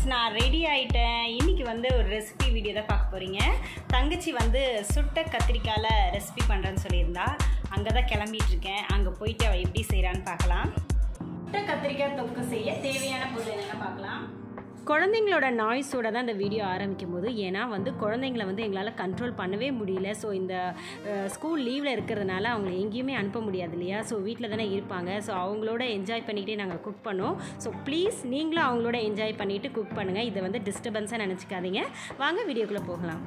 நான் ரெடி ஆயிட்டேன் இன்னைக்கு வந்து ஒரு ரெசிபி வீடியோ தான் பார்க்க போகிறீங்க தங்கச்சி வந்து சுட்ட கத்திரிக்காயில் ரெசிபி பண்ணுறேன்னு சொல்லியிருந்தா அங்கே தான் கிளம்பிட்டு இருக்கேன் அங்கே போயிட்டு அவள் எப்படி செய்கிறான்னு பார்க்கலாம் சுட்ட கத்திரிக்காய் தொக்கு செய்ய தேவையான பொருள் என்னென்ன பார்க்கலாம் குழந்தைங்களோட நாய்ஸோட தான் இந்த வீடியோ ஆரம்பிக்கும் போது ஏன்னா வந்து குழந்தைங்கள வந்து எங்களால் கண்ட்ரோல் பண்ணவே முடியல ஸோ இந்த ஸ்கூல் லீவில் இருக்கிறதுனால அவங்கள எங்கேயுமே அனுப்ப முடியாது இல்லையா ஸோ வீட்டில் தானே இருப்பாங்க ஸோ அவங்களோட என்ஜாய் பண்ணிக்கிட்டே நாங்கள் குக் பண்ணோம் ஸோ ப்ளீஸ் நீங்களும் அவங்களோட என்ஜாய் பண்ணிவிட்டு குக் பண்ணுங்கள் இதை வந்து டிஸ்டர்பன்ஸாக நினச்சிக்காதீங்க வாங்க வீடியோக்குள்ளே போகலாம்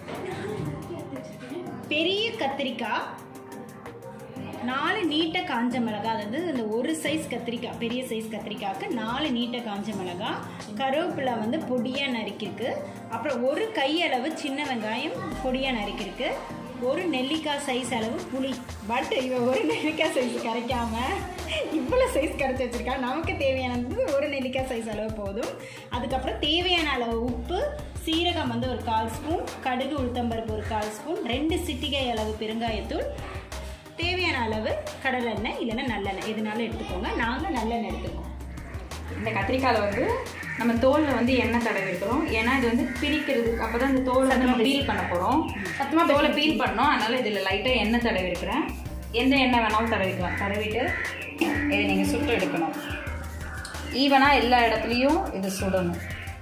பெரிய கத்திரிக்காய் நாலு நீட்ட காஞ்ச மிளகாய் அதாவது இந்த ஒரு சைஸ் கத்திரிக்காய் பெரிய சைஸ் கத்திரிக்காய்க்கு நாலு நீட்ட காஞ்ச மிளகாய் கருவேப்பிலை வந்து பொடியாக நறுக்கிருக்கு அப்புறம் ஒரு கையளவு சின்ன வெங்காயம் பொடியாக நறுக்கிருக்கு ஒரு நெல்லிக்காய் சைஸ் அளவு புளி பட் இவ ஒரு நெல்லிக்காய் சைஸ் கரைக்காம இவ்வளோ சைஸ் கரைச்சி வச்சிருக்கா நமக்கு தேவையானது ஒரு நெல்லிக்காய் சைஸ் அளவு போதும் அதுக்கப்புறம் தேவையான அளவு உப்பு சீரகம் வந்து ஒரு கால் ஸ்பூன் கடுகு உளுத்தம்பருப்பு ஒரு கால் ஸ்பூன் ரெண்டு சிட்டிகை அளவு பெருங்காயத்தூள் தேவையான அளவு கடலெண்ணெய் இல்லைன்னா நல்லெண்ணெய் எதுனாலும் எடுத்துக்கோங்க நாங்கள் நல்லெண்ணெய் எடுத்துக்கோம் இந்த கத்திரிக்காயில் வந்து நம்ம தோலில் வந்து எண்ணெய் தடவி இருக்கிறோம் ஏன்னா இது வந்து பிரிக்கிறது அப்போ தான் இந்த தோலை வந்து நம்ம பீல் பண்ண போகிறோம் சத்தமாக தோலை பீல் பண்ணோம் அதனால் இதில் லைட்டாக எண்ணெய் தடவி இருக்கிறேன் எந்த எண்ணெய் வேணாலும் தடவிக்கலாம் தடவிட்டு இதை நீங்கள் சுட்டு எடுக்கணும் ஈவனாக எல்லா இடத்துலையும் இது சுடணும்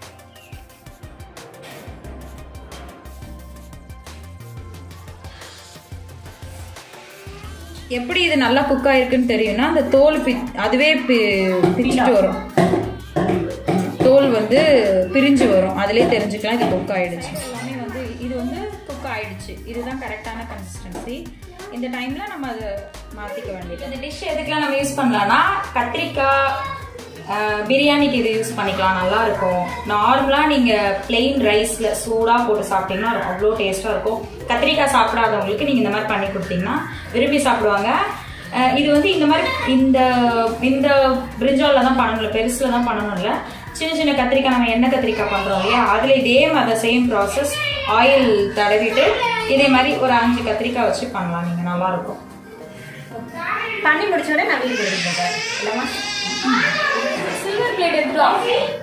எப்படி இது நல்லா குக் ஆயிருக்குன்னு தெரியும்னா அந்த தோல் பி அதுவே பி பிரிச்சுட்டு வரும் தோல் வந்து பிரிஞ்சு வரும் அதிலே தெரிஞ்சுக்கலாம் இது குக் ஆயிடுச்சு எல்லாமே வந்து இது வந்து குக் ஆயிடுச்சு இதுதான் கரெக்டான கன்சிஸ்டன்சி இந்த டைம்ல நம்ம அதை மாத்திக்க வேண்டியது இந்த டிஷ் எதுக்கெல்லாம் நம்ம யூஸ் பண்ணலாம்னா கத்திரிக்காய் ஆஹ், பிரியாணிக்கு இது யூஸ் பண்ணிக்கலாம் நல்லா இருக்கும் நார்மலாக நீங்கள் பிளெயின் ரைஸில் சூடாக போட்டு சாப்பிட்டீங்கன்னா அவ்வளோ டேஸ்ட்டாக இருக்கும் கத்திரிக்காய் சாப்பிடாதவங்களுக்கு நீங்கள் இந்த மாதிரி பண்ணி கொடுத்தீங்கன்னா விரும்பி சாப்பிடுவாங்க ஆஹ், இது வந்து இந்த மாதிரி இந்த இந்த பிரிஞ்சாலில் தான் பண்ணணும்ல பெருசில் தான் பண்ணணும்ல சின்ன சின்ன கத்திரிக்காய் நம்ம எண்ணெய் கத்திரிக்காய் பண்ணுறோம் இல்லையா அதில் இதே மாதிரி சேம் ப்ராசஸ் ஆயில் தடவிட்டு இதே மாதிரி ஒரு அஞ்சு கத்திரிக்காய் வச்சு பண்ணலாம் நீங்கள் நல்லாயிருக்கும் பண்ணி முடிச்ச உடனே நான் வீட்டுக்கு எடுத்துக்கிறேன் இல்லைம்மா சில்வர் பிளேட் எடுத்துருவோம்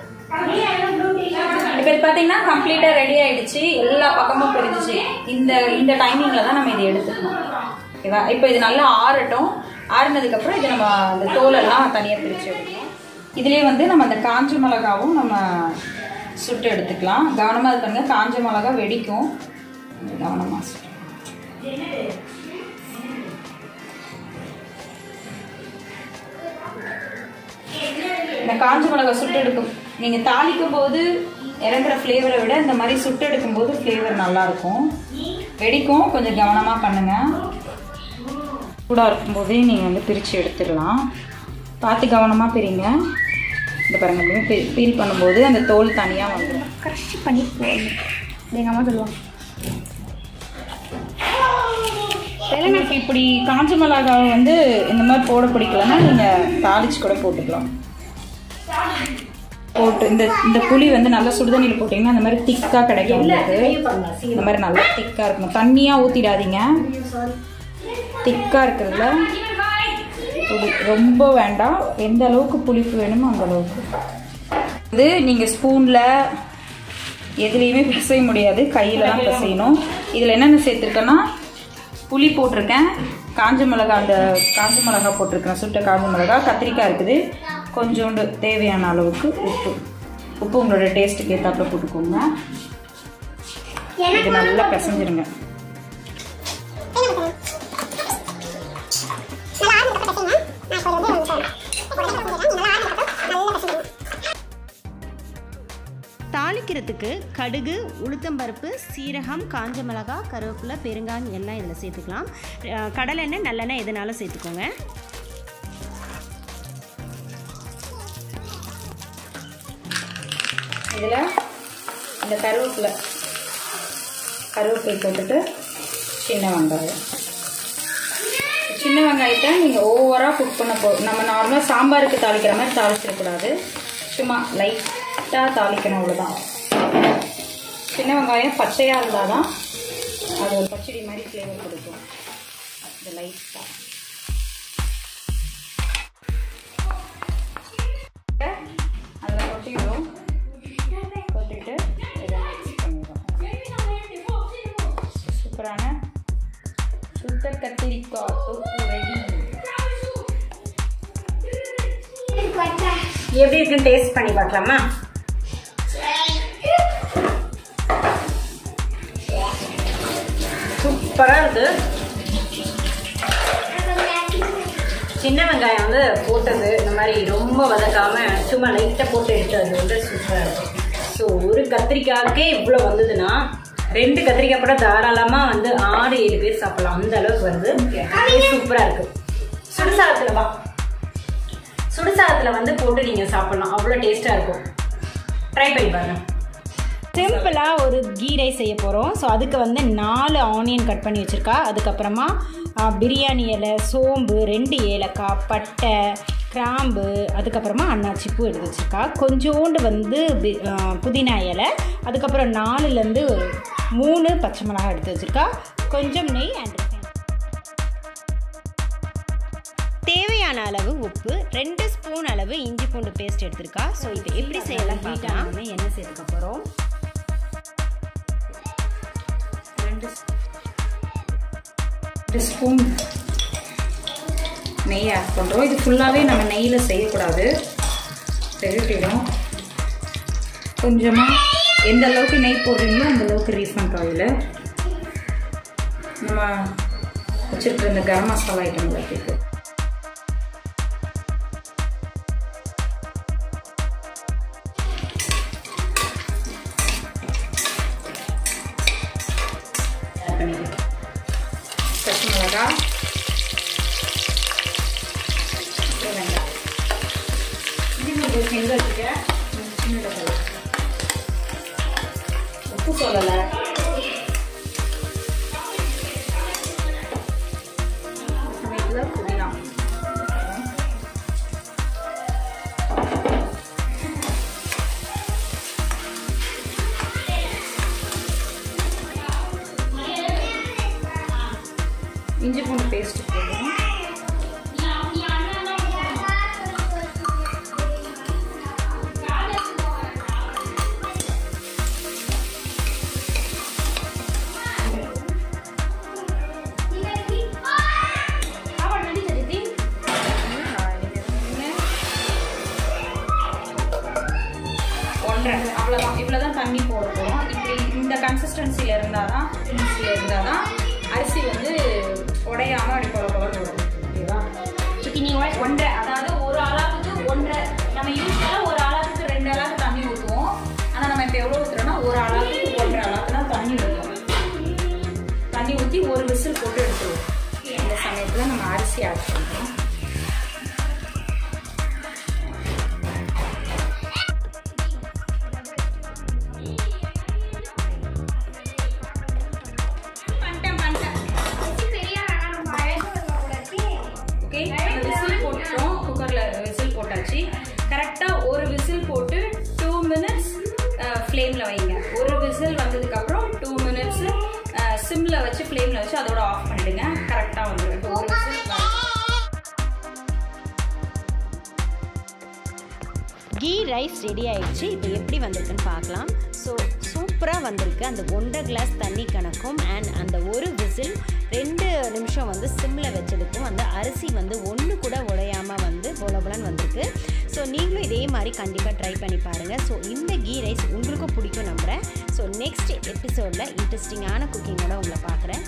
இப்போ இது பார்த்தீங்கன்னா கம்ப்ளீட்டாக ரெடி ஆயிடுச்சு எல்லா பக்கமும் பிரிஞ்சிச்சு இந்த இந்த டைமிங்கில் தான் நம்ம இதை எடுத்துக்கணும் ஓகேவா இப்போ இது நல்லா ஆறட்டும் ஆறுனதுக்கப்புறம் இது நம்ம அந்த தோலெல்லாம் தனியாக பிரித்து எடுக்கணும் இதுலேயே வந்து நம்ம அந்த காஞ்ச மிளகாவும் நம்ம சுட்டு எடுத்துக்கலாம் கவனமாக இது பண்ணுங்க காஞ்ச மிளகா வெடிக்கும் கவனமாக சுட்டு இந்த காஞ்ச மிளகா சுட்டு எடுக்கும் நீங்க தாளிக்கும் போது இறங்குற ஃப்ளேவரை விட இந்த மாதிரி சுட்டு எடுக்கும் போது ஃப்ளேவர் நல்லா இருக்கும் வெடிக்கும் கொஞ்சம் கவனமா பண்ணுங்க சூடாக இருக்கும்போதே நீங்கள் வந்து பிரித்து எடுத்துடலாம் பார்த்து கவனமாக பிரிங்க இந்த பாருங்க இப்படி பீல் பண்ணும்போது அந்த தோல் தனியாக வந்துடும் கரெக்ட் பண்ணி போடணும் எங்கள் அம்மா சொல்லுவாங்க எனக்கு இப்படி காஞ்ச மிளகாவை வந்து இந்த மாதிரி போட பிடிக்கலன்னா நீங்கள் தாளிச்சு கூட போட்டுக்கலாம் போட்டு இந்த இந்த புளி வந்து நல்லா சுடுதண்ணியில் போட்டிங்கன்னா இந்த மாதிரி திக்காக கிடைக்கும் உங்களுக்கு இந்த மாதிரி நல்லா திக்காக இருக்கணும் தண்ணியாக ஊற்றிடாதீங்க திக்காக இருக்கிறதுல புளி ரொம்ப வேண்டாம் எந்த அளவுக்கு புளிப்பு வேணுமோ அந்த அளவுக்கு இது நீங்கள் ஸ்பூனில் எதுலேயுமே பிசைய முடியாது கையில் தான் பிசையணும் இதில் என்னென்ன சேர்த்துருக்கேன்னா புளி போட்டிருக்கேன் காஞ்ச மிளகா அந்த காஞ்ச மிளகா போட்டிருக்கேன் சுட்ட காஞ்ச மிளகா கத்திரிக்காய் இருக்குது கொஞ்சோண்டு தேவையான அளவுக்கு உப்பு உப்பு உங்களோட டேஸ்ட்டுக்கு ஏற்றாப்புல போட்டுக்கோங்க இது நல்லா பிசைஞ்சிருங்க தாளிக்கிறதுக்கு கடுகு உளுத்தம்பருப்பு சீரகம் காஞ்ச மிளகாய் கருவேப்பிலை பெருங்காயம் எல்லாம் இதில் சேர்த்துக்கலாம் அஹ் கடலெண்ணெய் நல்லெண்ணெய் எதுனாலும் சேர்த்துக்கோங்க இதில் இந்த கருவேப்பிலை கருவேப்பிலை போட்டுட்டு சின்ன வெங்காயம் சின்ன வெங்காயத்தை நீங்கள் ஓவராக குக் பண்ண போ நம்ம நார்மலாக சாம்பாருக்கு தாளிக்கிற மாதிரி தாளிச்சிடக்கூடாது சும்மா லைட்டாக தாளிக்கணும் அவ்வளோதான் சின்ன வெங்காயம் பச்சையாக இருந்தால் தான் அது ஒரு பச்சடி மாதிரி ஃப்ளேவர் கொடுக்கும் இது லைட்டாக அதில் கொட்டிவிடும் கத்திரிக்காய் தொக்கு ரெடி எப்படி இருக்குன்னு டேஸ்ட் பண்ணி பார்க்கலாமா சூப்பராக இருக்கு சின்ன வெங்காயம் வந்து போட்டது இந்த மாதிரி ரொம்ப வதக்காம சும்மா லைட்டாக போட்டு எடுத்தது வந்து சூப்பராக இருக்கும் ஸோ ஒரு கத்திரிக்காய்க்கே இவ்வளோ வந்ததுன்னா ரெண்டு கத்திரிக்காய் கூட தாராளமாக வந்து ஆறு ஏழு பேர் சாப்பிடலாம் அந்த அளவுக்கு வருது சூப்பராக இருக்கு சுடுசாதத்தில் வா சுடுசாதத்தில் வந்து போட்டு நீங்கள் சாப்பிடலாம் அவ்வளோ டேஸ்ட்டாக இருக்கும் ட்ரை பண்ணி பாருங்க சிம்பிளாக ஒரு கீ ரைஸ் செய்ய போகிறோம் ஸோ அதுக்கு வந்து நாலு ஆனியன் கட் பண்ணி வச்சுருக்கா அதுக்கப்புறமா ஆ, பிரியாணி இலை சோம்பு ரெண்டு ஏலக்காய் பட்டை கிராம்பு அதுக்கப்புறமா அன்னாச்சி பூ எடுத்து வச்சுருக்கா கொஞ்சோண்டு வந்து பி- ஆ, புதினா இலை அதுக்கப்புறம் நாலுலேருந்து ஒரு மூணு பச்சை மிளகாய் எடுத்து வச்சுருக்கா கொஞ்சம் நெய் அண்ட் தேவையான அளவு உப்பு ரெண்டு ஸ்பூன் அளவு இஞ்சி பூண்டு பேஸ்ட் எடுத்திருக்கா ஸோ இது எப்படி செய்யலாம் பார்க்கலாம் எண்ணெய் சேர்த்துக்க போகிறோம் ரெண்டு ரெண்டு ஸ்பூன் நெய் ஆட் பண்ணுறோம் இது ஃபுல்லாகவே நம்ம நெய்யில் செய்யக்கூடாது தெரியட்டிடும் கொஞ்சமாக எந்த அளவுக்கு நெய் போடுறீங்களோ அந்த அளவுக்கு ரீஃபண்ட் ஆயில் நம்ம வச்சுருக்கிற இந்த கரம் மசாலா ஐட்டம் எல்லாத்தையும் ஆட் பண்ணிக்கலாம் பச்சை மிளகா அப்புறம் வெங்காயம் இது எங்கே வச்சுக்கிறேன் சின்னதாக போடலாம். உப்பு சொல்லலை சமயத்தில் புதினா இஞ்சி பூண்டு பேஸ்ட் போடுறோம் ஒன்றரை அவ்வளோதான் இவ்வளோ தான் தண்ணி போட போகிறோம் இப்படி இந்த கன்சிஸ்டன்சியில் இருந்தால் தான் திக்னஸில் இருந்தால் தான் அரிசி வந்து உடையாமல் அப்படி குழ குழ வரும் ஓகேவா நீங்கள் ஒன்றரை அதாவது ஒரு அளவுக்கு ஒன்றரை நம்ம யூஸ்வலாக ஒரு அளவுக்கு ரெண்டு அளவுக்கு தண்ணி ஊற்றுவோம் ஆனால் நம்ம இப்போ எவ்வளோ ஊற்றுறோம்னா ஒரு அளவுக்கு ஒன்றரை அளவுக்கு தான் தண்ணி ஊற்றுவோம் தண்ணி ஊற்றி ஒரு விசில் போட்டு எடுத்துருவோம் இந்த சமயத்தில் நம்ம அரிசி ஆட் பண்ணுறோம் பண்ணிட்டேன் பண்ணிட்டேன் ஓகே அந்த விசில் போட்டுட்டோம் குக்கரில் விசில் போட்டாச்சு கரெக்டாக ஒரு விசில் போட்டு டூ மினிட்ஸ் ஃப்ளேமில் வைங்க ஒரு விசில் வந்ததுக்கப்புறம் டூ மினிட்ஸ் சிம்மில் வச்சு ஃப்ளேமில் வச்சு அதோட ஆஃப் பண்ணிடுங்க கரெக்டாக வந்துடும் இப்போ ஒரு விசில் கீ ரைஸ் ரெடி ஆயிடுச்சு இப்போ எப்படி வந்திருக்குன்னு பார்க்கலாம் ஸோ சூப்பராக வந்திருக்கு அந்த ஒன்றரை கிளாஸ் தண்ணி கணக்கும் அண்ட் அந்த ஒரு விசில் ரெண்டு நிமிஷம் வந்து சிம்மில் வச்சதுக்கும் அந்த அரிசி வந்து ஒன்று கூட உடையாமல் வந்து பொலபலன்னு வந்திருக்கு ஸோ நீங்களும் இதே மாதிரி கண்டிப்பாக ட்ரை பண்ணி பாருங்கள் ஸோ இந்த கீ ரைஸ் உங்களுக்கும் பிடிக்கும் நம்புகிறேன் ஸோ நெக்ஸ்ட் எபிசோடில் இன்ட்ரெஸ்டிங்கான குக்கிங்கோட உங்களை பார்க்குறேன்